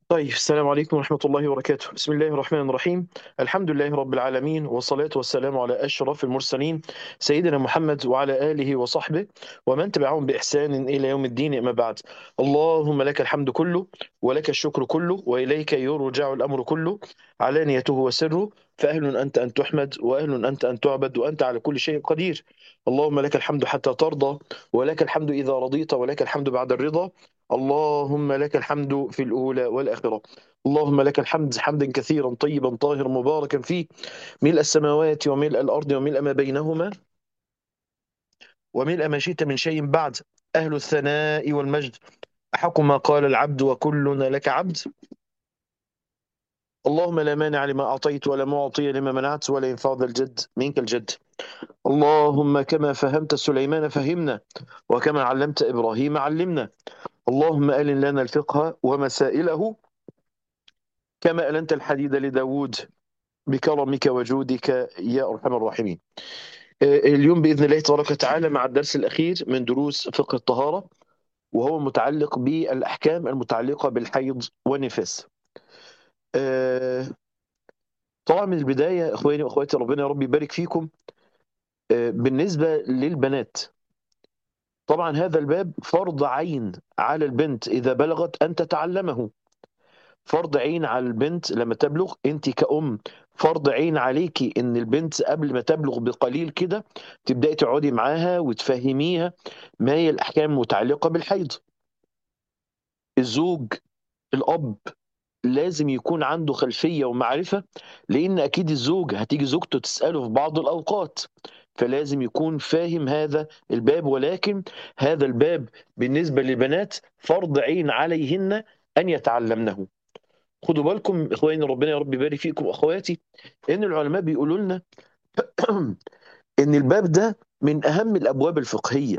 طيب السلام عليكم ورحمة الله وبركاته بسم الله الرحمن الرحيم الحمد لله رب العالمين والصلاة والسلام على أشرف المرسلين سيدنا محمد وعلى آله وصحبه ومن تبعهم بإحسان إلى يوم الدين أما بعد اللهم لك الحمد كله ولك الشكر كله وإليك يرجع الأمر كله علانيته وسره فأهل أنت أن تحمد وأهل أنت أن تعبد وأنت على كل شيء قدير اللهم لك الحمد حتى ترضى ولك الحمد إذا رضيت ولك الحمد بعد الرضا اللهم لك الحمد في الأولى والآخرة اللهم لك الحمد حمدا كثيرا طيبا طاهرا مباركا فيه ملء السماوات وملء الأرض وملء ما بينهما وملء ما شئت من شيء بعد أهل الثناء والمجد أحق ما قال العبد وكلنا لك عبد اللهم لا مانع لما أعطيت ولا معطي لما منعت ولا ينفع ذا الجد منك الجد اللهم كما فهمت سليمان فهمنا وكما علمت إبراهيم علمنا اللهم ألن لنا الفقه ومسائله كما ألنت الحديد لداود بكرمك وجودك يا أرحم الراحمين آه، اليوم بإذن الله تبارك وتعالى مع الدرس الأخير من دروس فقه الطهارة وهو متعلق بالأحكام المتعلقة بالحيض والنفاس آه، طبعا من البداية إخواني وأخواتي ربنا يا رب يبارك فيكم آه، بالنسبة للبنات طبعا هذا الباب فرض عين على البنت إذا بلغت أن تتعلمه فرض عين على البنت لما تبلغ انت كأم فرض عين عليكي ان البنت قبل ما تبلغ بقليل كده تبداي تقعدي معاها وتفهميها ما هي الاحكام المتعلقه بالحيض الزوج الاب لازم يكون عنده خلفيه ومعرفه لان اكيد الزوج هتيجي زوجته تساله في بعض الاوقات فلازم يكون فاهم هذا الباب ولكن هذا الباب بالنسبه للبنات فرض عين عليهن ان يتعلمنه خدوا بالكم اخواني ربنا يا رب يبارك فيكم اخواتي ان العلماء بيقولوا لنا ان الباب ده من اهم الابواب الفقهيه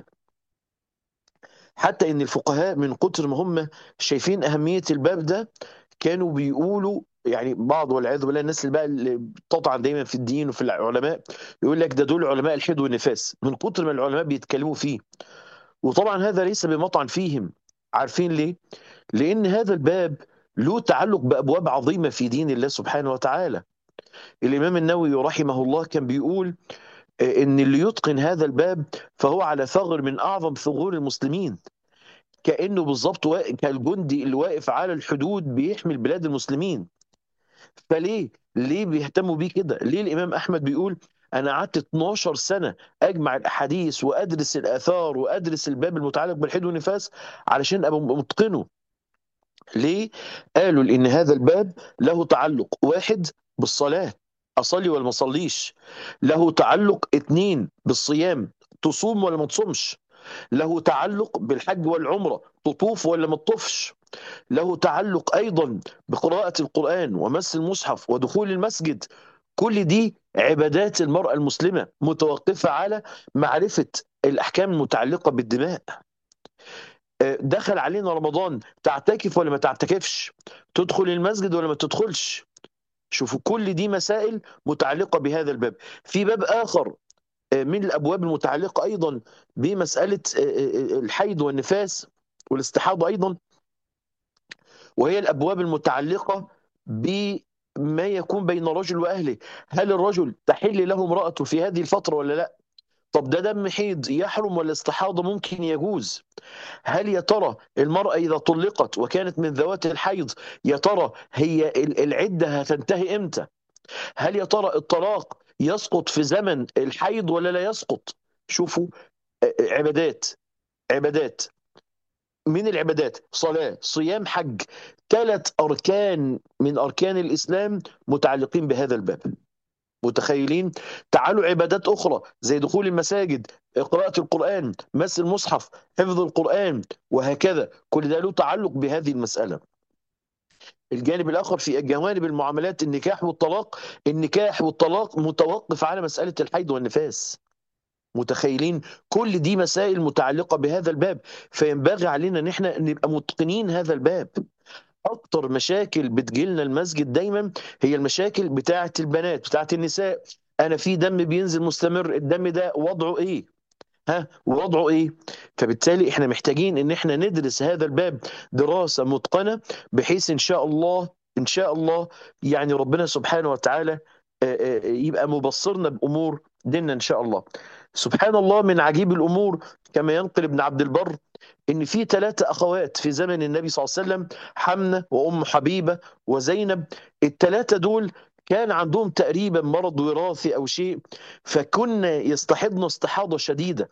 حتى ان الفقهاء من كتر ما هم شايفين اهميه الباب ده كانوا بيقولوا يعني بعض والعياذ بالله الناس اللي بقى اللي بتطعن دايما في الدين وفي العلماء يقول لك ده دول علماء الحيض والنفاس من كتر ما العلماء بيتكلموا فيه وطبعا هذا ليس بمطعن فيهم عارفين ليه؟ لان هذا الباب له تعلق بابواب عظيمه في دين الله سبحانه وتعالى الإمام النووي رحمه الله كان بيقول آه، إن اللي يتقن هذا الباب فهو على ثغر من أعظم ثغور المسلمين كأنه بالظبط وا- كالجندي اللي واقف على الحدود بيحمي بلاد المسلمين فليه؟ ليه بيهتموا بيه كده؟ ليه الإمام أحمد بيقول أنا قعدت 12 سنة أجمع الأحاديث وأدرس الآثار وأدرس الباب المتعلق بالحيض والنفاس علشان أبقى متقنه ليه؟ قالوا لأن هذا الباب له تعلق واحد بالصلاة أصلي ولا ما أصليش له تعلق اتنين بالصيام تصوم ولا ما تصومش له تعلق بالحج والعمرة تطوف ولا ما تطوفش له تعلق أيضا بقراءة القرآن ومس المصحف ودخول المسجد كل دي عبادات المرأة المسلمة متوقفة على معرفة الأحكام المتعلقة بالدماء آه، دخل علينا رمضان تعتكف ولا ما تعتكفش تدخل المسجد ولا ما تدخلش شوفوا كل دي مسائل متعلقة بهذا الباب في باب آخر آه، من الأبواب المتعلقة أيضا بمسألة آه، آه، الحيض والنفاس والاستحاضة أيضا وهي الأبواب المتعلقة بما يكون بين الرجل وأهله هل الرجل تحل له امرأته في هذه الفترة ولا لا طب ده دم حيض يحرم ولا استحاضة ممكن يجوز هل يا ترى المرأة إذا طلقت وكانت من ذوات الحيض يا ترى هي ال- العدة هتنتهي إمتى هل يا ترى الطلاق يسقط في زمن الحيض ولا لا يسقط شوفوا آه، آه، عبادات عبادات من العبادات صلاة صيام حج ثلاث أركان من أركان الإسلام متعلقين بهذا الباب متخيلين تعالوا عبادات أخرى زي دخول المساجد قراءة القرآن مس المصحف حفظ القرآن وهكذا كل ده له تعلق بهذه المسألة الجانب الآخر في جوانب المعاملات النكاح والطلاق النكاح والطلاق متوقف على مسألة الحيض والنفاس متخيلين كل دي مسائل متعلقة بهذا الباب فينبغي علينا ان احنا نبقى متقنين هذا الباب اكتر مشاكل بتجيلنا المسجد دايما هي المشاكل بتاعة البنات بتاعة النساء انا في دم بينزل مستمر الدم ده وضعه ايه ها وضعه ايه فبالتالي احنا محتاجين ان احنا ندرس هذا الباب دراسة متقنة بحيث ان شاء الله ان شاء الله يعني ربنا سبحانه وتعالى آه، آه، يبقى مبصرنا بامور ديننا ان شاء الله سبحان الله من عجيب الامور كما ينقل ابن عبد البر ان في ثلاثه اخوات في زمن النبي صلى الله عليه وسلم حمنه وام حبيبه وزينب الثلاثه دول كان عندهم تقريبا مرض وراثي او شيء فكن يستحضن استحاضه شديده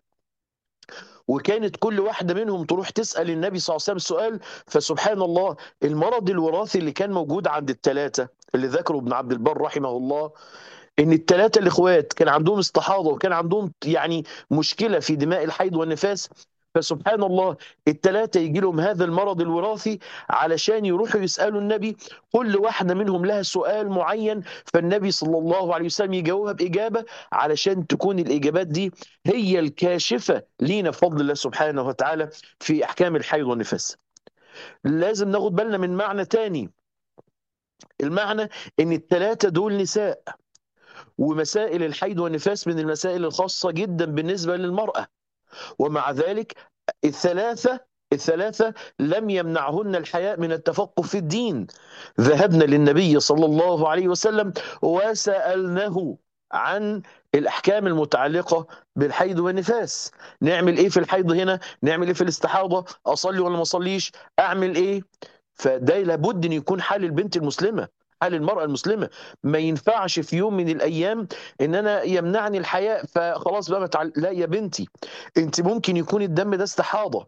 وكانت كل واحدة منهم تروح تسأل النبي صلى الله عليه وسلم سؤال فسبحان الله المرض الوراثي اللي كان موجود عند الثلاثة اللي ذكره ابن عبد البر رحمه الله ان الثلاثه الاخوات كان عندهم استحاضه وكان عندهم يعني مشكله في دماء الحيض والنفاس فسبحان الله الثلاثه يجي لهم هذا المرض الوراثي علشان يروحوا يسالوا النبي كل واحده منهم لها سؤال معين فالنبي صلى الله عليه وسلم يجاوبها باجابه علشان تكون الاجابات دي هي الكاشفه لينا بفضل الله سبحانه وتعالى في احكام الحيض والنفاس. لازم ناخد بالنا من معنى تاني المعنى ان الثلاثه دول نساء ومسائل الحيض والنفاس من المسائل الخاصة جدا بالنسبة للمرأة ومع ذلك الثلاثة الثلاثة لم يمنعهن الحياء من التفقه في الدين ذهبنا للنبي صلى الله عليه وسلم وسألناه عن الأحكام المتعلقة بالحيض والنفاس نعمل إيه في الحيض هنا نعمل إيه في الاستحاضة أصلي ولا ما أصليش أعمل إيه فده لابد أن يكون حال البنت المسلمة حال المرأة المسلمة ما ينفعش في يوم من الأيام إن أنا يمنعني الحياء فخلاص بقى متعل... لا يا بنتي أنت ممكن يكون الدم ده استحاضة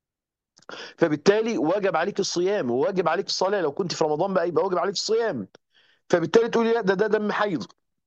فبالتالي واجب عليك الصيام وواجب عليك الصلاة لو كنت في رمضان بقى يبقى واجب عليك الصيام فبالتالي تقولي لا ده ده دم حيض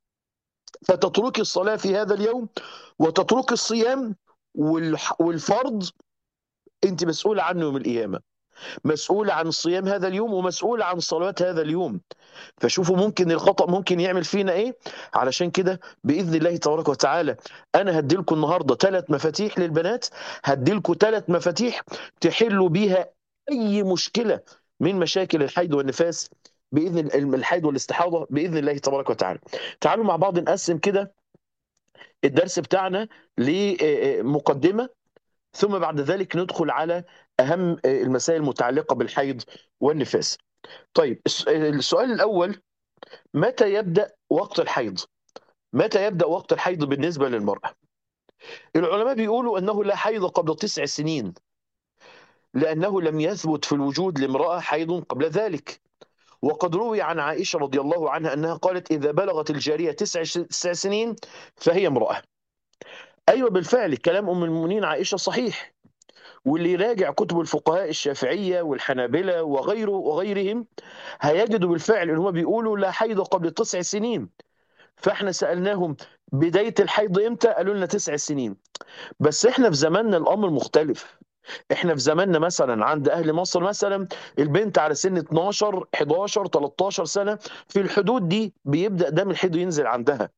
فتتركي الصلاة في هذا اليوم وتتركي الصيام والفرض أنت مسؤولة عنه يوم القيامة مسؤولة عن صيام هذا اليوم ومسؤولة عن صلوات هذا اليوم فشوفوا ممكن الخطأ ممكن يعمل فينا ايه علشان كده بإذن الله تبارك وتعالى أنا هديلكم النهاردة ثلاث مفاتيح للبنات هديلكم ثلاث مفاتيح تحلوا بيها أي مشكلة من مشاكل الحيض والنفاس بإذن الحيض والاستحاضة بإذن الله تبارك وتعالى تعالوا مع بعض نقسم كده الدرس بتاعنا لمقدمة ثم بعد ذلك ندخل على أهم المسائل المتعلقة بالحيض والنفاس طيب السؤال الأول متى يبدأ وقت الحيض متى يبدأ وقت الحيض بالنسبة للمرأة العلماء بيقولوا أنه لا حيض قبل تسع سنين لأنه لم يثبت في الوجود لامرأة حيض قبل ذلك وقد روي عن عائشة رضي الله عنها أنها قالت إذا بلغت الجارية تسع سنين فهي امرأة أيوة بالفعل كلام أم المؤمنين عائشة صحيح واللي يراجع كتب الفقهاء الشافعية والحنابلة وغيره وغيرهم هيجدوا بالفعل ان هم بيقولوا لا حيض قبل تسع سنين فاحنا سألناهم بداية الحيض امتى قالوا لنا تسع سنين بس احنا في زماننا الامر مختلف احنا في زماننا مثلا عند اهل مصر مثلا البنت على سن 12 11 13 سنه في الحدود دي بيبدا دم الحيض ينزل عندها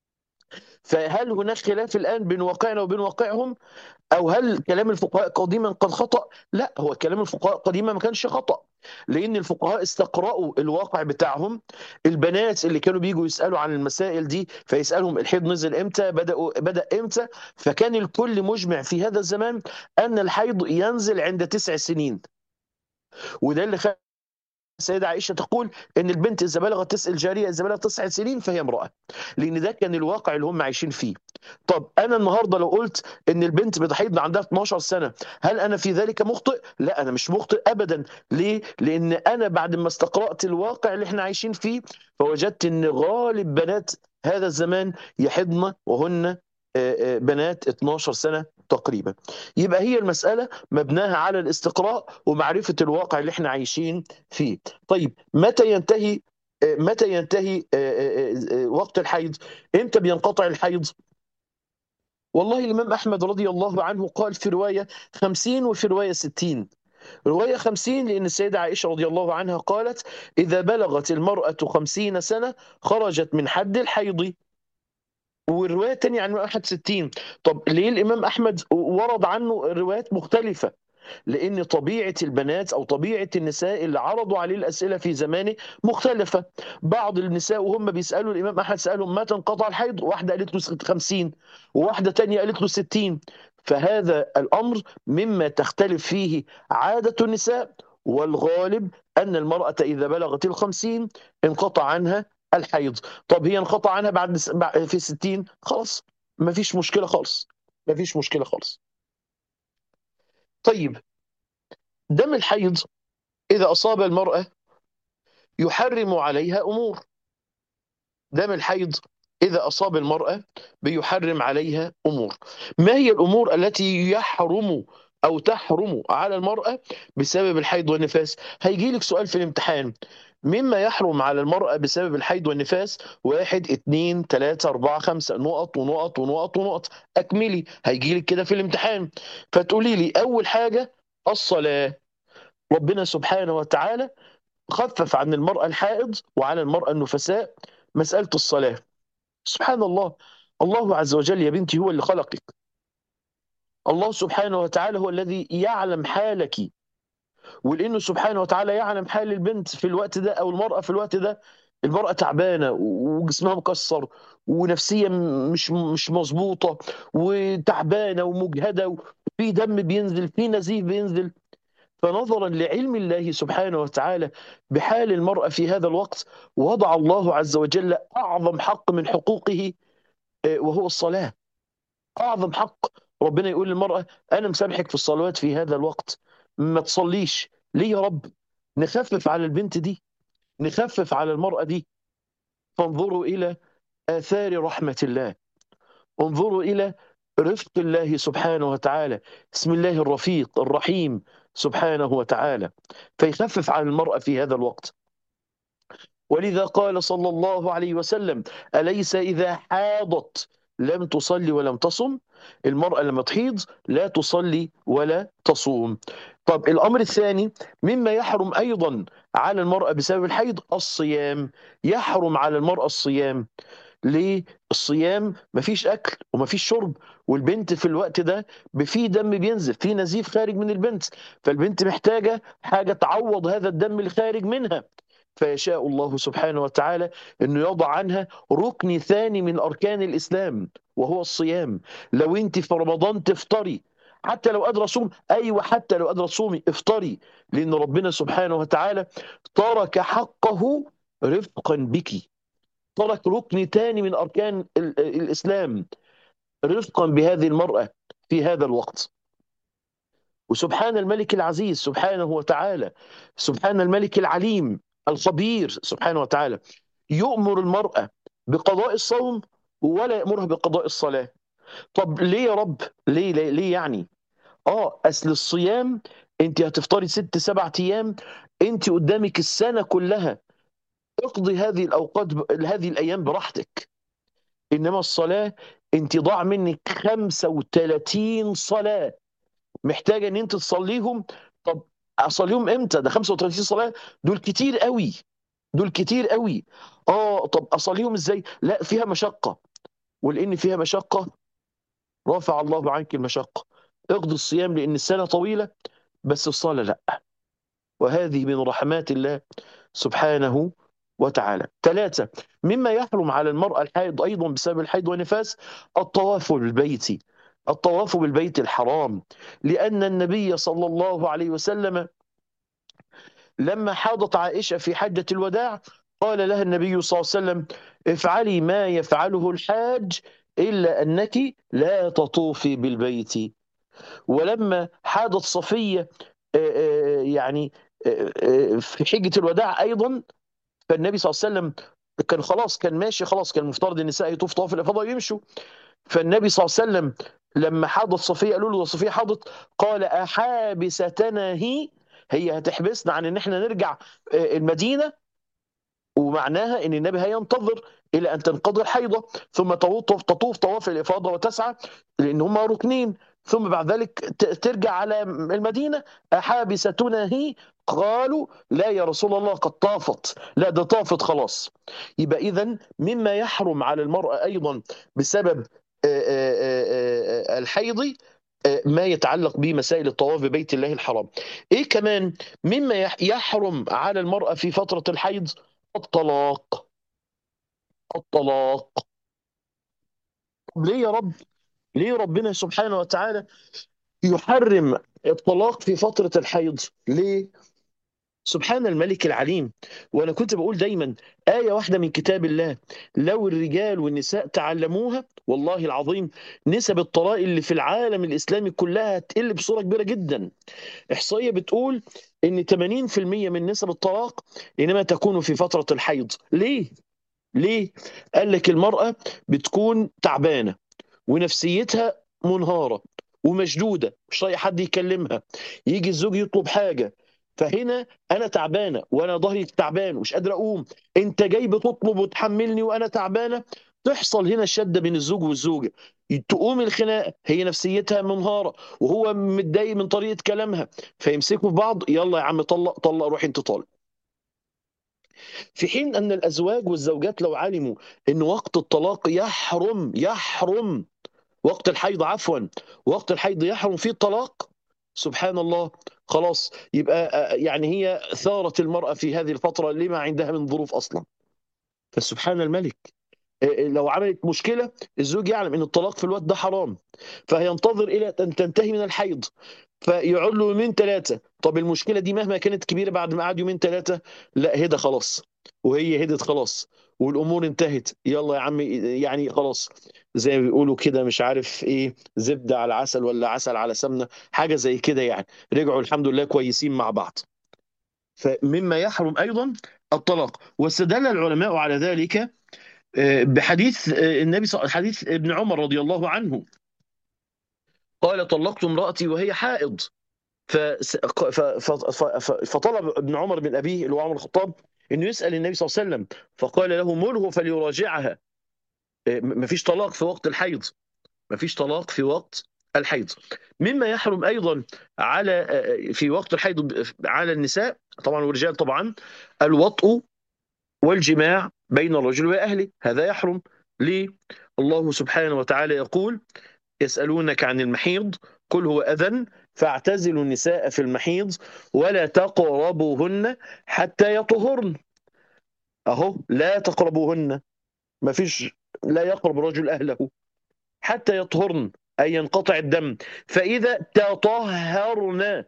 فهل هناك خلاف الان بين واقعنا وبين واقعهم او هل كلام الفقهاء قديما قد خطا لا هو كلام الفقهاء قديما ما كانش خطا لان الفقهاء استقرأوا الواقع بتاعهم البنات اللي كانوا بيجوا يسالوا عن المسائل دي فيسالهم الحيض نزل امتى بداوا بدا امتى فكان الكل مجمع في هذا الزمان ان الحيض ينزل عند تسع سنين وده اللي خلى السيدة عائشة تقول إن البنت إذا بلغت تسع الجارية إذا بلغت تسع سنين فهي امرأة لأن ده كان الواقع اللي هم عايشين فيه طب أنا النهاردة لو قلت إن البنت بتحيض عندها 12 سنة هل أنا في ذلك مخطئ؟ لا أنا مش مخطئ أبدا ليه؟ لأن أنا بعد ما استقرأت الواقع اللي احنا عايشين فيه فوجدت إن غالب بنات هذا الزمان يحضن وهن بنات 12 سنة تقريبا يبقى هي المسألة مبناها على الاستقراء ومعرفة الواقع اللي احنا عايشين فيه طيب متى ينتهي متى ينتهي وقت الحيض امتى بينقطع الحيض والله الإمام أحمد رضي الله عنه قال في رواية خمسين وفي رواية ستين رواية خمسين لأن السيدة عائشة رضي الله عنها قالت إذا بلغت المرأة خمسين سنة خرجت من حد الحيض والرواية الثانية عن أحد ستين طب ليه الإمام أحمد ورد عنه روايات مختلفة لأن طبيعة البنات أو طبيعة النساء اللي عرضوا عليه الأسئلة في زمانه مختلفة بعض النساء وهم بيسألوا الإمام أحمد سألهم متى انقطع الحيض واحدة قالت له 50 وواحدة تانية قالت له 60 فهذا الأمر مما تختلف فيه عادة النساء والغالب أن المرأة إذا بلغت الخمسين انقطع عنها الحيض طب هي انقطع عنها بعد في الستين خلاص ما فيش مشكلة خالص ما فيش مشكلة خالص طيب دم الحيض إذا أصاب المرأة يحرم عليها أمور دم الحيض إذا أصاب المرأة بيحرم عليها أمور ما هي الأمور التي يحرم أو تحرم على المرأة بسبب الحيض والنفاس هيجي لك سؤال في الامتحان مما يحرم على المرأة بسبب الحيض والنفاس واحد اتنين تلاتة أربعة خمسة نقط ونقط ونقط ونقط أكملي هيجي لك كده في الامتحان فتقولي لي أول حاجة الصلاة ربنا سبحانه وتعالى خفف عن المرأة الحائض وعلى المرأة النفساء مسألة الصلاة سبحان الله الله عز وجل يا بنتي هو اللي خلقك الله سبحانه وتعالى هو الذي يعلم حالك ولانه سبحانه وتعالى يعلم حال البنت في الوقت ده او المراه في الوقت ده المراه تعبانه وجسمها مكسر ونفسيا مش مش مظبوطه وتعبانه ومجهده وفي دم بينزل في نزيف بينزل فنظرا لعلم الله سبحانه وتعالى بحال المرأة في هذا الوقت وضع الله عز وجل أعظم حق من حقوقه وهو الصلاة أعظم حق ربنا يقول للمرأة أنا مسامحك في الصلوات في هذا الوقت ما تصليش ليه يا رب نخفف على البنت دي نخفف على المرأة دي فانظروا إلى آثار رحمة الله انظروا إلى رفق الله سبحانه وتعالى اسم الله الرفيق الرحيم سبحانه وتعالى فيخفف عن المرأة في هذا الوقت ولذا قال صلى الله عليه وسلم أليس إذا حاضت لم تصلي ولم تصم المرأة لما تحيض لا تصلي ولا تصوم طب الأمر الثاني مما يحرم أيضا على المرأة بسبب الحيض الصيام يحرم على المرأة الصيام ليه الصيام مفيش اكل ومفيش شرب والبنت في الوقت ده في دم بينزل في نزيف خارج من البنت فالبنت محتاجه حاجه تعوض هذا الدم الخارج منها فيشاء الله سبحانه وتعالى انه يضع عنها ركن ثاني من اركان الاسلام وهو الصيام لو انت في رمضان تفطري حتى لو قادره اصوم ايوه حتى لو قادره تصومي افطري لان ربنا سبحانه وتعالى ترك حقه رفقا بك ترك ركن ثاني من أركان الإسلام رفقا بهذه المرأة في هذا الوقت وسبحان الملك العزيز سبحانه وتعالى سبحان الملك العليم الخبير سبحانه وتعالى يؤمر المرأة بقضاء الصوم ولا يأمرها بقضاء الصلاة طب ليه يا رب ليه ليه, ليه يعني اه اصل الصيام انت هتفطري ست سبع ايام انت قدامك السنه كلها اقضي هذه الاوقات هذه الايام براحتك انما الصلاه انت ضاع منك 35 صلاه محتاجه ان انت تصليهم طب اصليهم امتى ده 35 صلاه دول كتير قوي دول كتير قوي اه طب اصليهم ازاي لا فيها مشقه ولان فيها مشقه رفع الله عنك المشقه اقضي الصيام لان السنه طويله بس الصلاه لا وهذه من رحمات الله سبحانه وتعالى ثلاثة مما يحرم على المرأة الحائض أيضا بسبب الحيض والنفاس الطواف بالبيت الطواف بالبيت الحرام لأن النبي صلى الله عليه وسلم لما حاضت عائشة في حجة الوداع قال لها النبي صلى الله عليه وسلم افعلي ما يفعله الحاج إلا أنك لا تطوفي بالبيت ولما حاضت صفية يعني في حجة الوداع أيضا فالنبي صلى الله عليه وسلم كان خلاص كان ماشي خلاص كان المفترض النساء يطوف طواف الافاضه ويمشوا فالنبي صلى الله عليه وسلم لما حاضت صفيه قالوا له صفيه حاضت قال احابستنا هي هي هتحبسنا عن ان احنا نرجع المدينه ومعناها ان النبي هينتظر الى ان تنقضي الحيضه ثم تطوف طواف الافاضه وتسعى لان هم ركنين ثم بعد ذلك ترجع على المدينه احابستنا هي قالوا لا يا رسول الله قد طافت لا ده طافت خلاص يبقى إذا مما يحرم على المرأة أيضا بسبب الحيض ما يتعلق بمسائل الطواف ببيت الله الحرام ايه كمان مما يحرم على المرأة في فترة الحيض الطلاق الطلاق ليه يا رب ليه ربنا سبحانه وتعالى يحرم الطلاق في فترة الحيض ليه سبحان الملك العليم وانا كنت بقول دايما آية واحدة من كتاب الله لو الرجال والنساء تعلموها والله العظيم نسب الطلاق اللي في العالم الإسلامي كلها هتقل بصورة كبيرة جدا إحصائية بتقول إن 80% من نسب الطلاق إنما تكون في فترة الحيض ليه؟ ليه؟ قال لك المرأة بتكون تعبانة ونفسيتها منهارة ومشدودة مش طايق حد يكلمها يجي الزوج يطلب حاجة فهنا انا تعبانه وانا ظهري تعبان ومش قادر اقوم انت جاي بتطلب وتحملني وانا تعبانه تحصل هنا الشده بين الزوج والزوجه تقوم الخناقه هي نفسيتها منهاره وهو متضايق من طريقه كلامها فيمسكوا في بعض يلا يا عم طلق طلق روح انت طالق في حين ان الازواج والزوجات لو علموا ان وقت الطلاق يحرم يحرم وقت الحيض عفوا وقت الحيض يحرم فيه الطلاق سبحان الله خلاص يبقى يعني هي ثارة المرأة في هذه الفترة لما عندها من ظروف أصلا فسبحان الملك لو عملت مشكلة الزوج يعلم أن الطلاق في الوقت ده حرام فهينتظر إلى أن تنتهي من الحيض فيقعد له يومين ثلاثة طب المشكلة دي مهما كانت كبيرة بعد ما قعد يومين ثلاثة لا هدى خلاص وهي هدت خلاص والامور انتهت يلا يا عمي يعني خلاص زي ما بيقولوا كده مش عارف ايه زبده على عسل ولا عسل على سمنه حاجه زي كده يعني رجعوا الحمد لله كويسين مع بعض فمما يحرم ايضا الطلاق واستدل العلماء على ذلك بحديث النبي حديث ابن عمر رضي الله عنه قال طلقت امرأتي وهي حائض فطلب ابن عمر من أبيه اللي هو عمر الخطاب انه يسال النبي صلى الله عليه وسلم فقال له مره فليراجعها مفيش طلاق في وقت الحيض مفيش طلاق في وقت الحيض مما يحرم ايضا على في وقت الحيض على النساء طبعا والرجال طبعا الوطء والجماع بين الرجل واهله هذا يحرم ليه الله سبحانه وتعالى يقول يسالونك عن المحيض قل هو اذى فاعتزلوا النساء في المحيض ولا تقربوهن حتى يطهرن اهو لا تقربوهن ما فيش لا يقرب رجل اهله حتى يطهرن اي ينقطع الدم فاذا تطهرن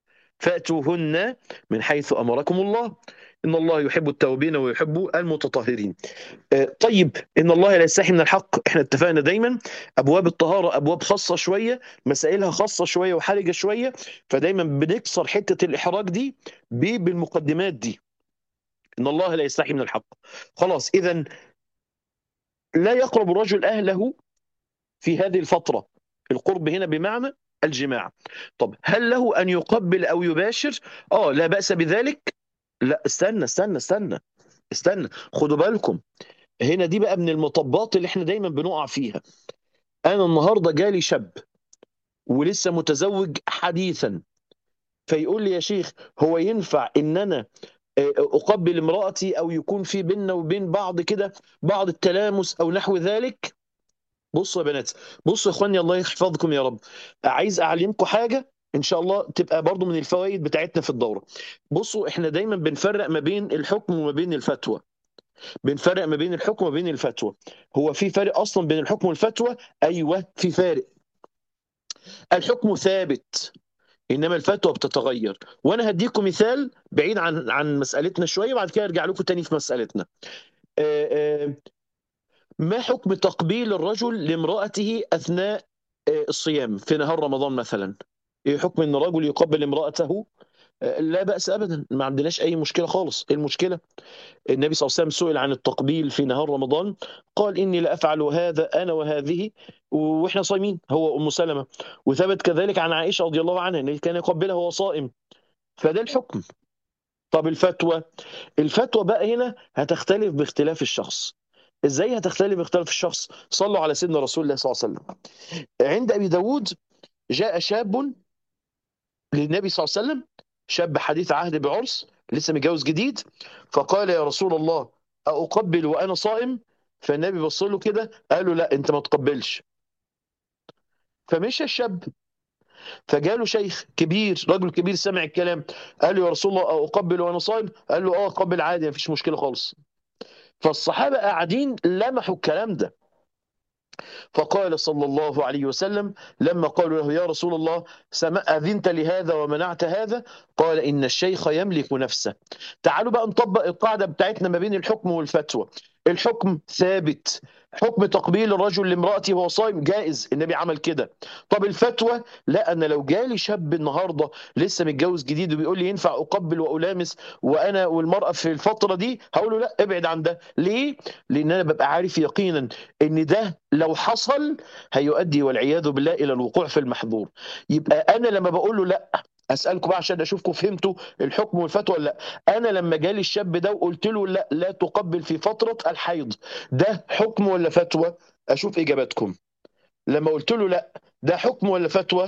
فاتوهن من حيث امركم الله ان الله يحب التوابين ويحب المتطهرين طيب ان الله لا يستحي من الحق احنا اتفقنا دايما ابواب الطهاره ابواب خاصه شويه مسائلها خاصه شويه وحرجه شويه فدايما بنكسر حته الاحراج دي بالمقدمات دي ان الله لا يستحي من الحق خلاص اذا لا يقرب الرجل اهله في هذه الفتره القرب هنا بمعنى الجماع طب هل له ان يقبل او يباشر اه لا باس بذلك لا استنى استنى استنى استنى خدوا بالكم هنا دي بقى من المطبات اللي احنا دايما بنقع فيها انا النهارده جالي شاب ولسه متزوج حديثا فيقول لي يا شيخ هو ينفع ان انا اقبل امراتي او يكون في بيننا وبين بعض كده بعض التلامس او نحو ذلك بصوا يا بنات بصوا يا اخواني الله يحفظكم يا رب عايز اعلمكم حاجه ان شاء الله تبقى برضو من الفوائد بتاعتنا في الدوره بصوا احنا دايما بنفرق ما بين الحكم وما بين الفتوى بنفرق ما بين الحكم وما بين الفتوى هو في فرق اصلا بين الحكم والفتوى ايوه في فارق الحكم ثابت انما الفتوى بتتغير وانا هديكم مثال بعيد عن عن مسالتنا شويه وبعد كده ارجع لكم تاني في مسالتنا ما حكم تقبيل الرجل لامراته اثناء الصيام في نهار رمضان مثلا ايه حكم ان الرجل يقبل امراته لا بأس أبدا ما عندناش أي مشكلة خالص إيه المشكلة النبي صلى الله عليه وسلم سئل عن التقبيل في نهار رمضان قال إني لأفعل هذا أنا وهذه وإحنا صايمين هو أم سلمة وثبت كذلك عن عائشة رضي الله عنها أنه كان يقبلها وهو صائم فده الحكم طب الفتوى الفتوى بقى هنا هتختلف باختلاف الشخص ازاي هتختلف باختلاف الشخص صلوا على سيدنا رسول الله صلى الله عليه وسلم عند ابي داود جاء شاب للنبي صلى الله عليه وسلم شاب حديث عهد بعرس لسه متجوز جديد فقال يا رسول الله أقبل وأنا صائم فالنبي بص له كده قال له لا أنت ما تقبلش فمشى الشاب فجاله شيخ كبير رجل كبير سمع الكلام قال له يا رسول الله أقبل وأنا صائم قال له اه قبل عادي مفيش مشكلة خالص فالصحابة قاعدين لمحوا الكلام ده فقال صلى الله عليه وسلم لما قالوا له يا رسول الله أذنت لهذا ومنعت هذا قال إن الشيخ يملك نفسه تعالوا بقى نطبق القاعدة بتاعتنا ما بين الحكم والفتوى الحكم ثابت حكم تقبيل الرجل لامرأته وهو صايم جائز النبي عمل كده طب الفتوى لا أنا لو جالي شاب النهاردة لسه متجوز جديد وبيقول لي ينفع أقبل وألامس وأنا والمرأة في الفترة دي هقول له لا ابعد عن ده ليه؟ لأن أنا ببقى عارف يقينا إن ده لو حصل هيؤدي والعياذ بالله إلى الوقوع في المحظور يبقى أنا لما بقول له لا اسالكم بقى عشان اشوفكم فهمتوا الحكم والفتوى ولا لا انا لما جالي الشاب ده وقلت له لا لا تقبل في فتره الحيض ده حكم ولا فتوى اشوف اجاباتكم لما قلت له لا ده حكم ولا فتوى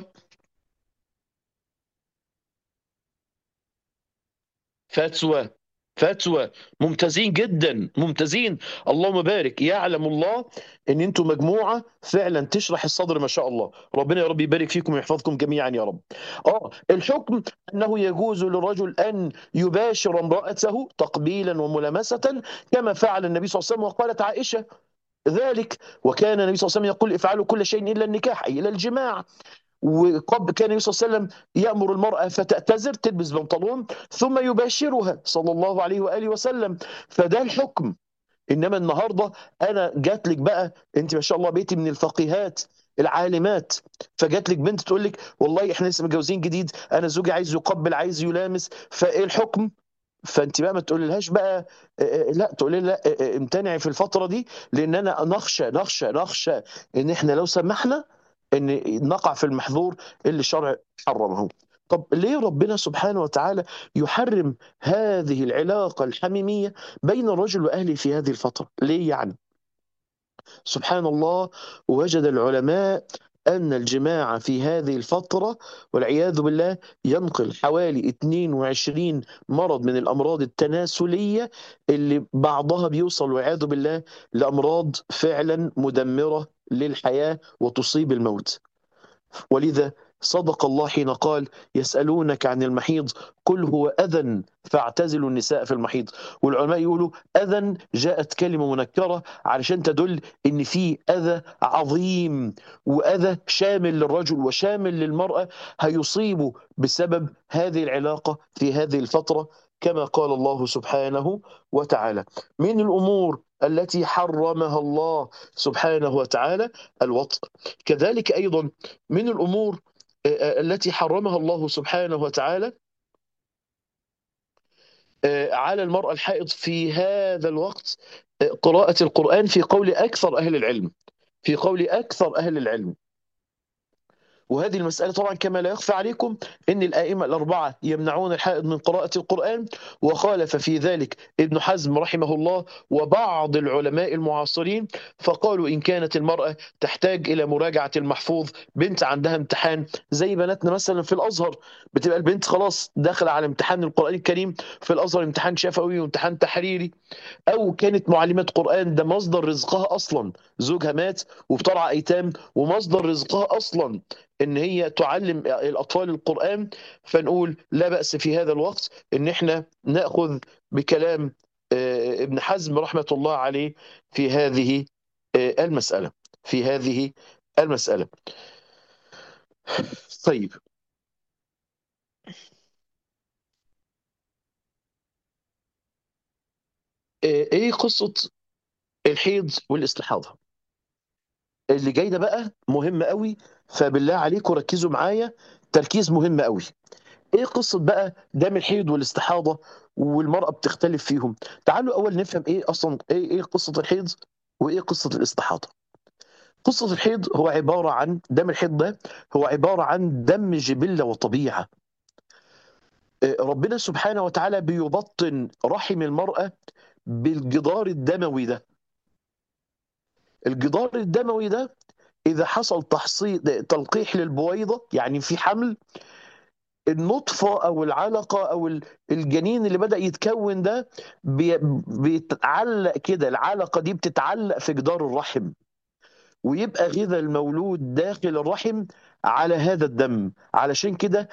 فتوى فتوى ممتازين جدا ممتازين اللهم بارك يعلم الله ان انتم مجموعه فعلا تشرح الصدر ما شاء الله ربنا يا رب يبارك فيكم ويحفظكم جميعا يا رب اه الحكم انه يجوز للرجل ان يباشر امراته تقبيلا وملامسه كما فعل النبي صلى الله عليه وسلم وقالت عائشه ذلك وكان النبي صلى الله عليه وسلم يقول افعلوا كل شيء الا النكاح اي الى الجماع وقبل كان النبي صلى الله عليه وسلم يأمر المرأة فتأتزر تلبس بنطلون ثم يباشرها صلى الله عليه وآله وسلم فده الحكم إنما النهاردة أنا جات لك بقى أنت ما شاء الله بيتي من الفقيهات العالمات فجات لك بنت تقول لك والله احنا لسه متجوزين جديد انا زوجي عايز يقبل عايز يلامس فايه الحكم فانت بقى ما تقوليلهاش بقى لا تقولي لا امتنعي في الفتره دي لان انا نخشى نخشى نخشى ان احنا لو سمحنا ان نقع في المحظور اللي الشرع حرمه طب ليه ربنا سبحانه وتعالى يحرم هذه العلاقة الحميمية بين الرجل وأهله في هذه الفترة ليه يعني سبحان الله وجد العلماء أن الجماع في هذه الفترة والعياذ بالله ينقل حوالي 22 مرض من الأمراض التناسلية اللي بعضها بيوصل والعياذ بالله لأمراض فعلا مدمرة للحياة وتصيب الموت ولذا صدق الله حين قال يسألونك عن المحيض قل هو أذى فاعتزلوا النساء في المحيض والعلماء يقولوا أذى جاءت كلمة منكرة علشان تدل إن في أذى عظيم وأذى شامل للرجل وشامل للمرأة هيصيبه بسبب هذه العلاقة في هذه الفترة كما قال الله سبحانه وتعالى من الأمور التي حرمها الله سبحانه وتعالى الوطء كذلك أيضا من الأمور التي حرمها الله سبحانه وتعالى على المرأة الحائض في هذا الوقت قراءة القرآن في قول أكثر أهل العلم في قول أكثر أهل العلم وهذه المسألة طبعا كما لا يخفى عليكم أن الآئمة الأربعة يمنعون الحائض من قراءة القرآن وخالف في ذلك ابن حزم رحمه الله وبعض العلماء المعاصرين فقالوا إن كانت المرأة تحتاج إلى مراجعة المحفوظ بنت عندها امتحان زي بناتنا مثلا في الأزهر بتبقى البنت خلاص داخلة على امتحان القرآن الكريم في الأزهر امتحان شفوي وامتحان تحريري أو كانت معلمة قرآن ده مصدر رزقها أصلا زوجها مات وبترعى أيتام ومصدر رزقها أصلا ان هي تعلم الاطفال القران فنقول لا باس في هذا الوقت ان احنا ناخذ بكلام ابن حزم رحمه الله عليه في هذه المساله في هذه المساله طيب ايه قصه الحيض والاستحاضه اللي جاي ده بقى مهم قوي فبالله عليكم ركزوا معايا تركيز مهم قوي ايه قصه بقى دم الحيض والاستحاضه والمراه بتختلف فيهم تعالوا اول نفهم ايه اصلا ايه ايه قصه الحيض وايه قصه الاستحاضه قصه الحيض هو عباره عن دم الحيض ده هو عباره عن دم جبله وطبيعه ربنا سبحانه وتعالى بيبطن رحم المراه بالجدار الدموي ده الجدار الدموي ده إذا حصل تحصيل تلقيح للبويضة يعني في حمل النطفة أو العلقة أو الجنين اللي بدأ يتكون ده بيتعلق كده العلقة دي بتتعلق في جدار الرحم ويبقى غذاء المولود داخل الرحم على هذا الدم علشان كده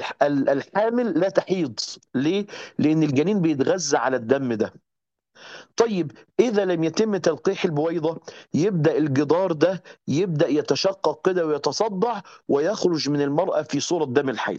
الحامل لا تحيض ليه؟ لأن الجنين بيتغذى على الدم ده طيب إذا لم يتم تلقيح البويضة يبدأ الجدار ده يبدأ يتشقق كده ويتصدع ويخرج من المرأة في صورة دم الحيض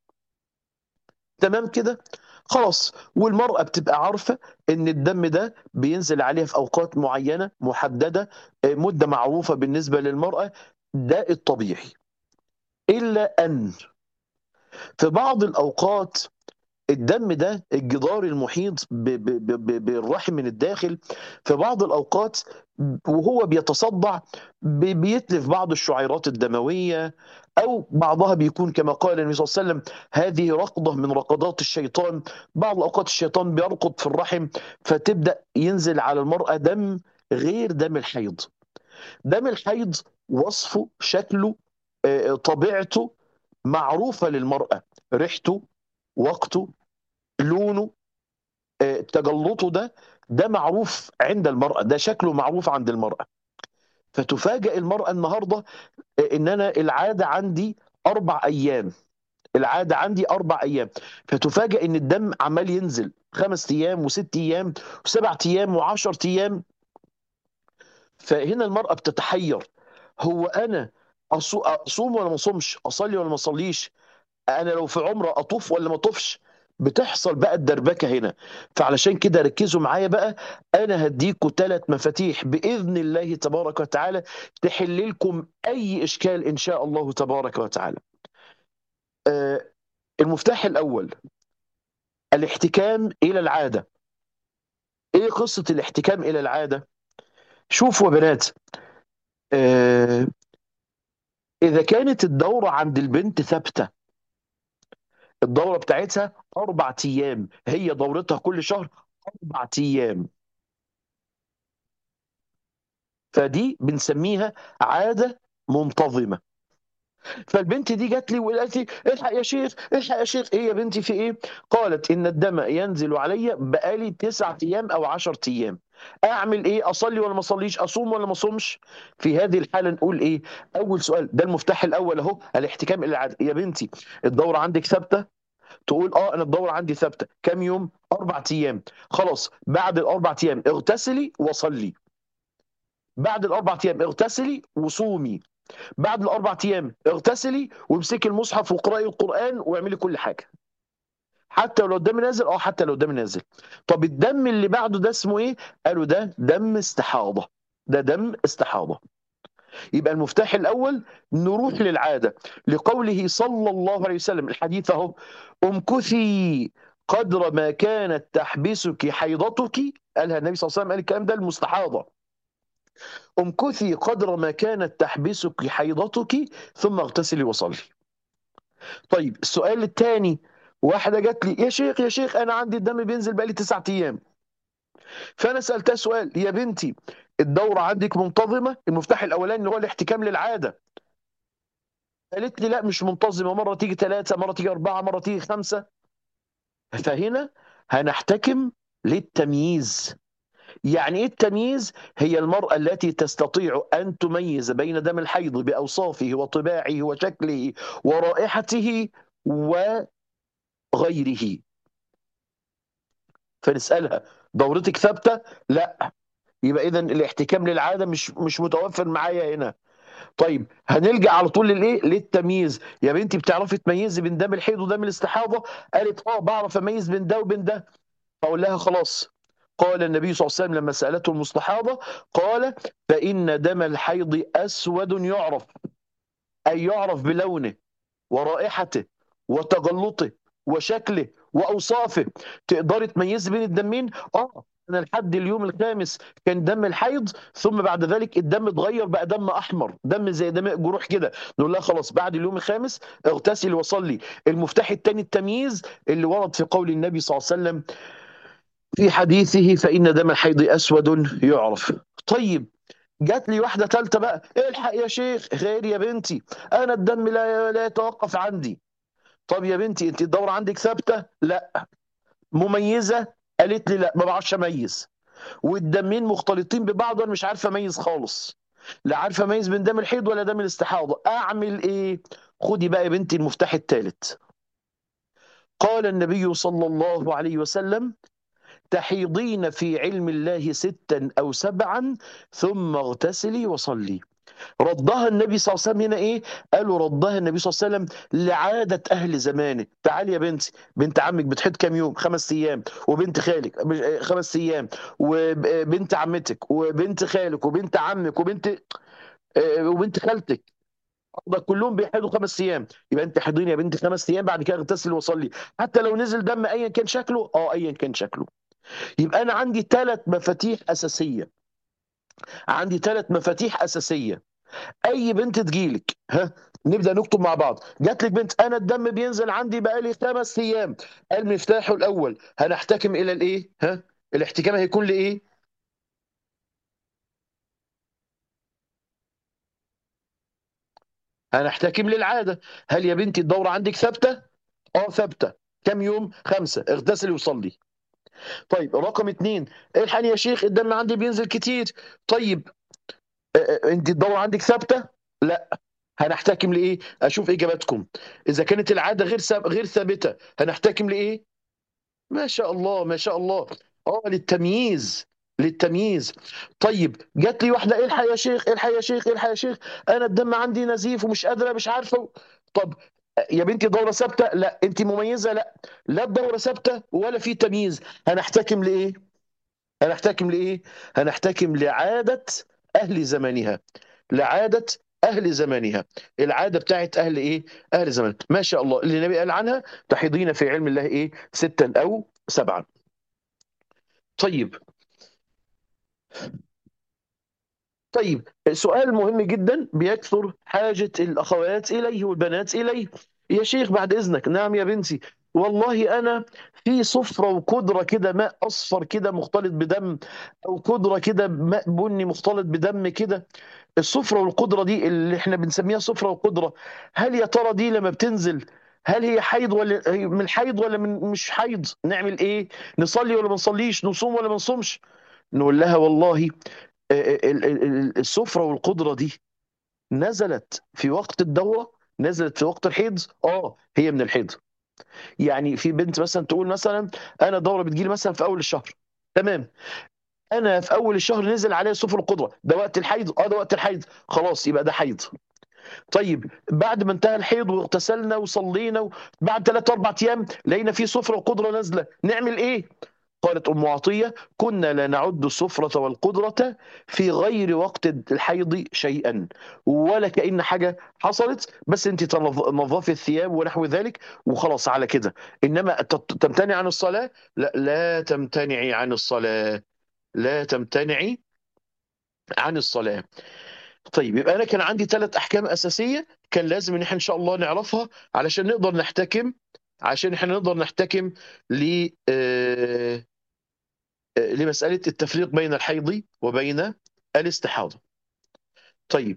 تمام كده خلاص والمرأة بتبقى عارفة ان الدم ده بينزل عليها في اوقات معينة محددة آه، مدة معروفة بالنسبة للمرأة ده الطبيعي الا ان في بعض الاوقات الدم ده الجدار المحيط ب- ب- ب- بالرحم من الداخل في بعض الأوقات وهو بيتصدع ب- بيتلف بعض الشعيرات الدموية أو بعضها بيكون كما قال النبي صلى الله عليه وسلم هذه رقضة من رقضات الشيطان بعض الأوقات الشيطان بيرقد في الرحم فتبدأ ينزل على المرأة دم غير دم الحيض دم الحيض وصفه شكله آه، طبيعته معروفة للمرأة ريحته وقته لونه آه، تجلطه ده ده معروف عند المرأة ده شكله معروف عند المرأة فتفاجئ المرأة النهاردة آه، ان انا العادة عندي اربع ايام العادة عندي اربع ايام فتفاجئ ان الدم عمال ينزل خمس ايام وست ايام وسبع ايام وعشر ايام فهنا المرأة بتتحير هو انا أصو- اصوم ولا ما اصومش اصلي ولا ما اصليش انا لو في عمره اطوف ولا ما اطوفش بتحصل بقى الدربكه هنا فعلشان كده ركزوا معايا بقى انا هديكوا ثلاث مفاتيح باذن الله تبارك وتعالى تحل لكم اي اشكال ان شاء الله تبارك وتعالى آه المفتاح الاول الاحتكام الى العاده ايه قصه الاحتكام الى العاده شوفوا يا بنات آه اذا كانت الدوره عند البنت ثابته الدوره بتاعتها اربع ايام هي دورتها كل شهر اربع ايام فدي بنسميها عاده منتظمه فالبنت دي جات لي وقالت لي الحق يا شيخ الحق يا شيخ ايه يا بنتي في ايه قالت ان الدم ينزل علي بقالي تسعة ايام او عشر ايام اعمل ايه اصلي ولا ما اصليش اصوم ولا ما اصومش في هذه الحاله نقول ايه اول سؤال ده المفتاح الاول اهو الاحتكام الى العاده يا بنتي الدوره عندك ثابته تقول اه انا الدوره عندي ثابته كام يوم اربع ايام خلاص بعد الاربع ايام اغتسلي وصلي بعد الاربع ايام اغتسلي وصومي بعد الاربع ايام اغتسلي وامسكي المصحف واقراي القران واعملي كل حاجه حتى لو الدم نازل اه حتى لو الدم نازل طب الدم اللي بعده ده اسمه ايه قالوا ده دم استحاضه ده دم استحاضه يبقى المفتاح الاول نروح للعاده لقوله صلى الله عليه وسلم الحديث اهو امكثي قدر ما كانت تحبسك حيضتك قالها النبي صلى الله عليه وسلم قال الكلام ده المستحاضه امكثي قدر ما كانت تحبسك حيضتك ثم اغتسلي وصلي طيب السؤال الثاني واحدة جات لي يا شيخ يا شيخ أنا عندي الدم بينزل بقالي تسعة أيام فأنا سألتها سؤال يا بنتي الدورة عندك منتظمة المفتاح الأولاني اللي هو الاحتكام للعادة قالت لي لا مش منتظمة مرة تيجي ثلاثة مرة تيجي أربعة مرة تيجي خمسة فهنا هنحتكم للتمييز يعني ايه التمييز؟ هي المرأة التي تستطيع أن تميز بين دم الحيض بأوصافه وطباعه وشكله ورائحته وغيره فنسألها دورتك ثابتة؟ لا يبقى إذا الاحتكام للعادة مش مش متوفر معايا هنا طيب هنلجأ على طول للايه؟ للتمييز يا بنتي بتعرفي تميزي بين دم الحيض ودم الاستحاضة؟ قالت اه بعرف اميز بين ده وبين ده اقول لها خلاص قال النبي صلى الله عليه وسلم لما سألته المستحاضة قال فإن دم الحيض أسود يعرف أي يعرف بلونه ورائحته وتجلطه وشكله وأوصافه تقدري تميزي بين الدمين آه أنا لحد اليوم الخامس كان دم الحيض ثم بعد ذلك الدم اتغير بقى دم أحمر دم زي دم جروح كده نقول لها خلاص بعد اليوم الخامس اغتسلي وصلي المفتاح الثاني التمييز اللي ورد في قول النبي صلى الله عليه وسلم في حديثه فإن دم الحيض أسود يعرف طيب جات لي واحدة ثالثة بقى الحق يا شيخ غير يا بنتي أنا الدم لا لا يتوقف عندي طب يا بنتي أنت الدورة عندك ثابتة لا مميزة قالت لي لا ما بعرفش أميز والدمين مختلطين ببعض وأنا مش عارفة أميز خالص لا عارفة أميز بين دم الحيض ولا دم الاستحاضة أعمل إيه خدي بقى يا بنتي المفتاح الثالث قال النبي صلى الله عليه وسلم تحيضين في علم الله ستا أو سبعا ثم اغتسلي وصلي ردها النبي صلى الله عليه وسلم هنا ايه قالوا ردها النبي صلى الله عليه وسلم لعادة اهل زمانه تعالي يا بنتي بنت عمك بتحيض كام يوم خمس ايام وبنت خالك مش- خمس ايام وبنت عمتك وبنت خالك وبنت عمك وبنت آه، وبنت خالتك ده كلهم بيحيضوا خمس ايام يبقى انت حيضيني يا بنتي خمس ايام بعد كده اغتسل وصلي حتى لو نزل دم ايا كان شكله اه ايا كان شكله يبقى انا عندي ثلاث مفاتيح اساسيه عندي ثلاث مفاتيح اساسيه اي بنت تجيلك ها نبدا نكتب مع بعض جات لك بنت انا الدم بينزل عندي بقالي خمس ايام المفتاح الاول هنحتكم الى الايه ها الاحتكام هيكون لايه هنحتكم للعاده هل يا بنتي الدوره عندك ثابته اه ثابته كم يوم خمسه اغتسلي وصلي طيب رقم اتنين الحقني يا شيخ الدم عندي بينزل كتير طيب آه، آه، انت الدوره عندك ثابته لا هنحتكم لايه اشوف اجاباتكم اذا كانت العاده غير ثاب- غير ثابته هنحتكم لايه ما شاء الله ما شاء الله اه للتمييز للتمييز طيب جات لي واحده الحق يا شيخ الحق يا شيخ الحق يا شيخ انا الدم عندي نزيف ومش قادره مش عارفه طب يا بنتي دوره ثابته لا انت مميزه لا لا الدوره ثابته ولا في تمييز هنحتكم لايه هنحتكم لايه هنحتكم لعاده اهل زمانها لعاده اهل زمانها العاده بتاعت اهل ايه اهل زمان ما شاء الله اللي النبي قال عنها تحيضين في علم الله ايه ستا او سبعا طيب طيب سؤال مهم جدا بيكثر حاجة الأخوات إليه والبنات إليه يا شيخ بعد إذنك نعم يا بنتي والله أنا في صفرة وقدرة كده ماء أصفر كده مختلط بدم أو قدرة كده ماء بني مختلط بدم كده الصفرة والقدرة دي اللي احنا بنسميها صفرة وقدرة هل يا ترى دي لما بتنزل هل هي حيض ولا هي من حيض ولا من مش حيض نعمل ايه نصلي ولا ما نصليش نصوم ولا ما نصومش نقول لها والله ال- ال- ال- السفرة والقدرة دي نزلت في وقت الدورة نزلت في وقت الحيض اه هي من الحيض يعني في بنت مثلا تقول مثلا انا الدورة بتجيلي مثلا في اول الشهر تمام انا في اول الشهر نزل عليا سفر القدرة ده وقت الحيض اه ده وقت الحيض خلاص يبقى ده حيض طيب بعد ما انتهى الحيض واغتسلنا وصلينا بعد ثلاث اربع ايام لقينا في سفرة وقدرة نازلة نعمل ايه قالت أم عطية كنا لا نعد السفرة والقدرة في غير وقت الحيض شيئا ولا كأن حاجة حصلت بس انت تنظ- نظفي الثياب ونحو ذلك وخلاص على كده إنما تت- تمتنع عن الصلاة لا لا تمتنعي عن الصلاة لا تمتنعي عن الصلاة طيب يبقى أنا كان عندي ثلاث أحكام أساسية كان لازم إن احنا إن شاء الله نعرفها علشان نقدر نحتكم عشان احنا نقدر نحتكم ل آه، لمسألة التفريق بين الحيض وبين الاستحاضة طيب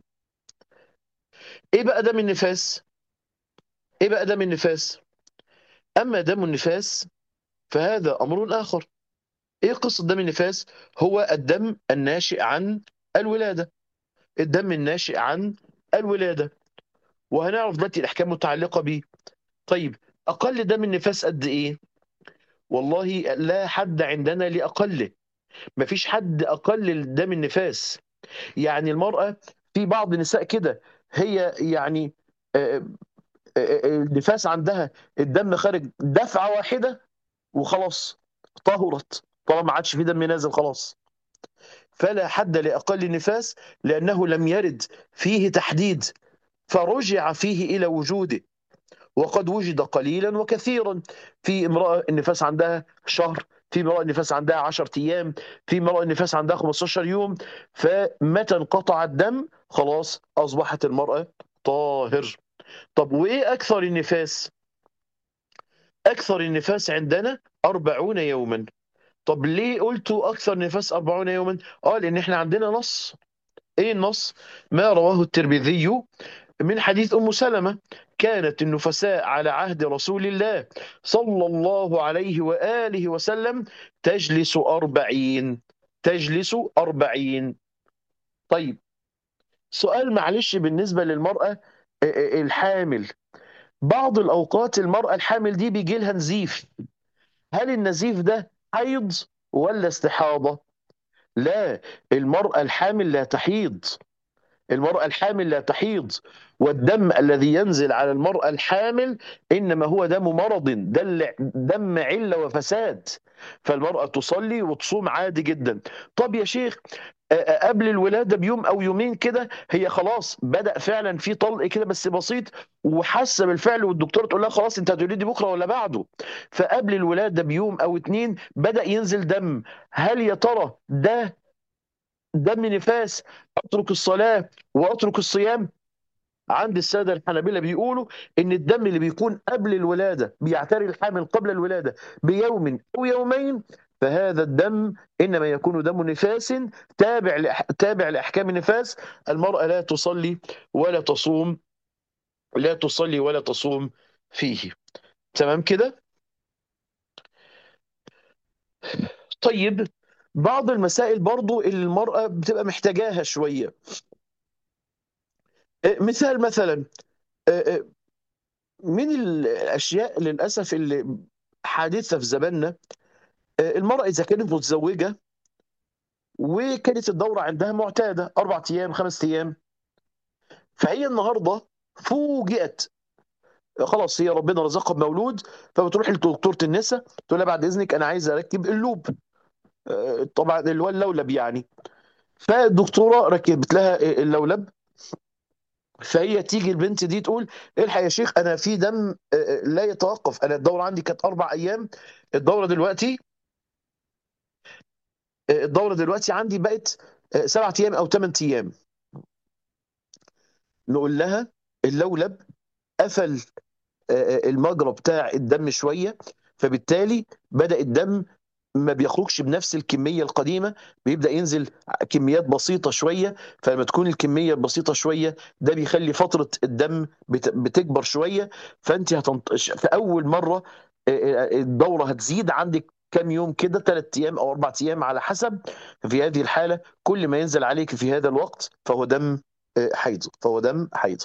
ايه بقى دم النفاس ايه بقى دم النفاس اما دم النفاس فهذا امر اخر ايه قصة دم النفاس هو الدم الناشئ عن الولادة الدم الناشئ عن الولادة وهنعرف دلوقتي الاحكام المتعلقة به طيب اقل دم النفاس قد ايه والله لا حد عندنا لأقله مفيش حد أقل دم النفاس يعني المرأة في بعض النساء كده هي يعني آه، آه، آه، النفاس عندها الدم خارج دفعة واحدة وخلاص طهرت طالما ما عادش في دم نازل خلاص فلا حد لأقل النفاس لأنه لم يرد فيه تحديد فرجع فيه إلى وجوده وقد وجد قليلا وكثيرا في امرأة النفاس عندها شهر في امرأة النفاس عندها 10 أيام في امرأة النفاس عندها 15 يوم فمتى انقطع الدم خلاص أصبحت المرأة طاهر طب وإيه أكثر النفاس أكثر النفاس عندنا 40 يوما طب ليه قلتوا أكثر نفاس 40 يوما آه لأن إحنا عندنا نص إيه النص ما رواه الترمذي من حديث أم سلمة كانت النفساء على عهد رسول الله صلى الله عليه وآله وسلم تجلس أربعين تجلس أربعين طيب سؤال معلش بالنسبة للمرأة الحامل بعض الأوقات المرأة الحامل دي بيجي لها نزيف هل النزيف ده حيض ولا استحاضة لا المرأة الحامل لا تحيض المرأة الحامل لا تحيض والدم الذي ينزل على المرأة الحامل إنما هو دم مرض دل دم علة وفساد فالمرأة تصلي وتصوم عادي جدا طب يا شيخ آه، آه، قبل الولادة بيوم أو يومين كده هي خلاص بدأ فعلا في طلق كده بس بسيط وحاسة بالفعل والدكتور تقول لها خلاص أنت هتولدي بكرة ولا بعده فقبل الولادة بيوم أو اتنين بدأ ينزل دم هل يا ترى ده دم نفاس اترك الصلاه واترك الصيام عند الساده الحنابلة بيقولوا ان الدم اللي بيكون قبل الولاده بيعتري الحامل قبل الولاده بيوم او يومين فهذا الدم انما يكون دم نفاس تابع لأح... تابع لاحكام النفاس المراه لا تصلي ولا تصوم لا تصلي ولا تصوم فيه تمام كده طيب بعض المسائل برضو اللي المرأة بتبقى محتاجاها شوية مثال مثلا من الاشياء للاسف اللي حادثه في زماننا المراه اذا كانت متزوجه وكانت الدوره عندها معتاده اربع ايام خمس ايام فهي النهارده فوجئت خلاص هي ربنا رزقها بمولود فبتروح لدكتوره النساء تقول لها بعد اذنك انا عايز اركب اللوب طبعا اللي هو اللولب يعني فالدكتوره ركبت لها اللولب فهي تيجي البنت دي تقول الحق يا شيخ انا في دم لا يتوقف انا الدوره عندي كانت اربع ايام الدوره دلوقتي الدوره دلوقتي عندي بقت سبعة ايام او ثمان ايام نقول لها اللولب قفل المجرى بتاع الدم شويه فبالتالي بدا الدم ما بيخرجش بنفس الكمية القديمة بيبدأ ينزل كميات بسيطة شوية فلما تكون الكمية بسيطة شوية ده بيخلي فترة الدم بتكبر شوية فأنت هتنط... في أول مرة الدورة هتزيد عندك كم يوم كده ثلاث أيام أو أربع أيام على حسب في هذه الحالة كل ما ينزل عليك في هذا الوقت فهو دم حيض فهو دم حيض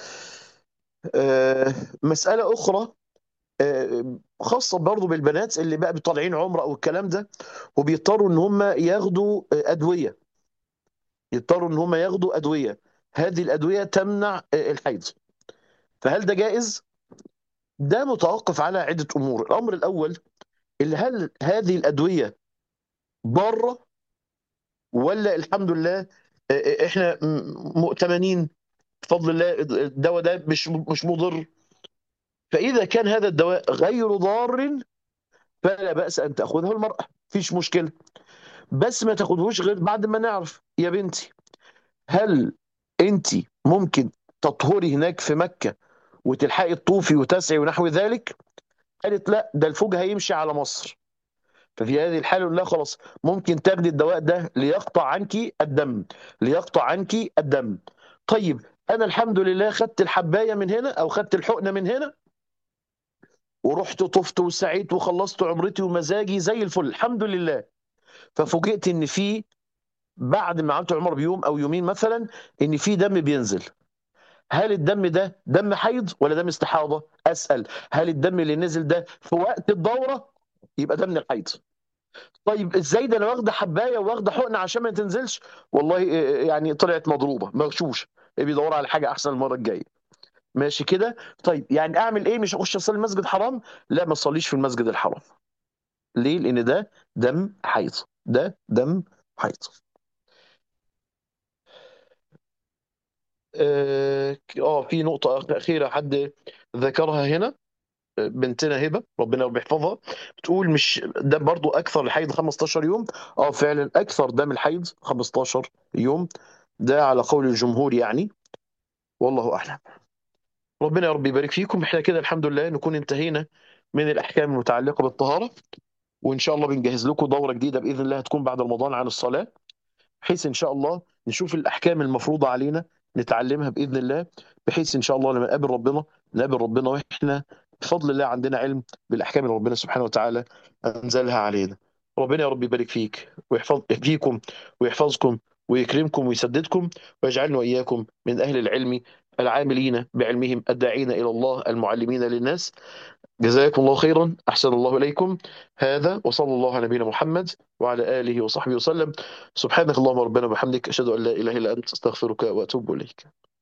مسألة أخرى خاصه برضه بالبنات اللي بقى طالعين عمره او الكلام ده وبيضطروا ان هم ياخدوا ادويه يضطروا ان هم ياخدوا ادويه هذه الادويه تمنع الحيض فهل ده جائز ده متوقف على عده امور الامر الاول اللي هل هذه الادويه ضاره ولا الحمد لله احنا مؤتمنين بفضل الله الدواء ده مش مش مضر فإذا كان هذا الدواء غير ضار فلا بأس أن تأخذه المرأة فيش مشكلة بس ما تاخدهوش غير بعد ما نعرف يا بنتي هل أنت ممكن تطهري هناك في مكة وتلحقي تطوفي وتسعي ونحو ذلك قالت لا ده الفوج هيمشي على مصر ففي هذه الحالة لا خلاص ممكن تاخدي الدواء ده ليقطع عنك الدم ليقطع عنك الدم طيب أنا الحمد لله خدت الحباية من هنا أو خدت الحقنة من هنا ورحت طفت وسعيت وخلصت عمرتي ومزاجي زي الفل الحمد لله ففوجئت ان في بعد ما عملت عمره بيوم او يومين مثلا ان في دم بينزل هل الدم ده دم حيض ولا دم استحاضه اسال هل الدم اللي نزل ده في وقت الدوره يبقى ده من الحيض طيب ازاي ده انا واخده حبايه واخده حقنه عشان ما تنزلش والله يعني طلعت مضروبه مغشوش بيدور على حاجه احسن المره الجايه ماشي كده طيب يعني اعمل ايه مش اخش اصلي المسجد حرام لا ما تصليش في المسجد الحرام ليه لان ده دم حيض ده دم حيض اه آه، في نقطة أخيرة حد ذكرها هنا بنتنا هبة ربنا بيحفظها بتقول مش ده برضو أكثر الحيض 15 يوم اه فعلا أكثر دم الحيض 15 يوم ده على قول الجمهور يعني والله أعلم ربنا يا رب يبارك فيكم احنا كده الحمد لله نكون انتهينا من الاحكام المتعلقه بالطهاره وان شاء الله بنجهز لكم دوره جديده باذن الله هتكون بعد رمضان عن الصلاه بحيث ان شاء الله نشوف الاحكام المفروضه علينا نتعلمها باذن الله بحيث ان شاء الله لما نقابل ربنا نقابل ربنا واحنا بفضل الله عندنا علم بالاحكام اللي ربنا سبحانه وتعالى انزلها علينا ربنا يا رب يبارك فيك ويحفظ فيكم ويحفظكم ويكرمكم ويسددكم ويجعلنا واياكم من اهل العلم العاملين بعلمهم الداعين إلى الله المعلمين للناس جزاكم الله خيرا أحسن الله إليكم هذا وصلى الله على نبينا محمد وعلى آله وصحبه وسلم سبحانك اللهم ربنا وبحمدك أشهد أن لا إله إلا أنت أستغفرك وأتوب إليك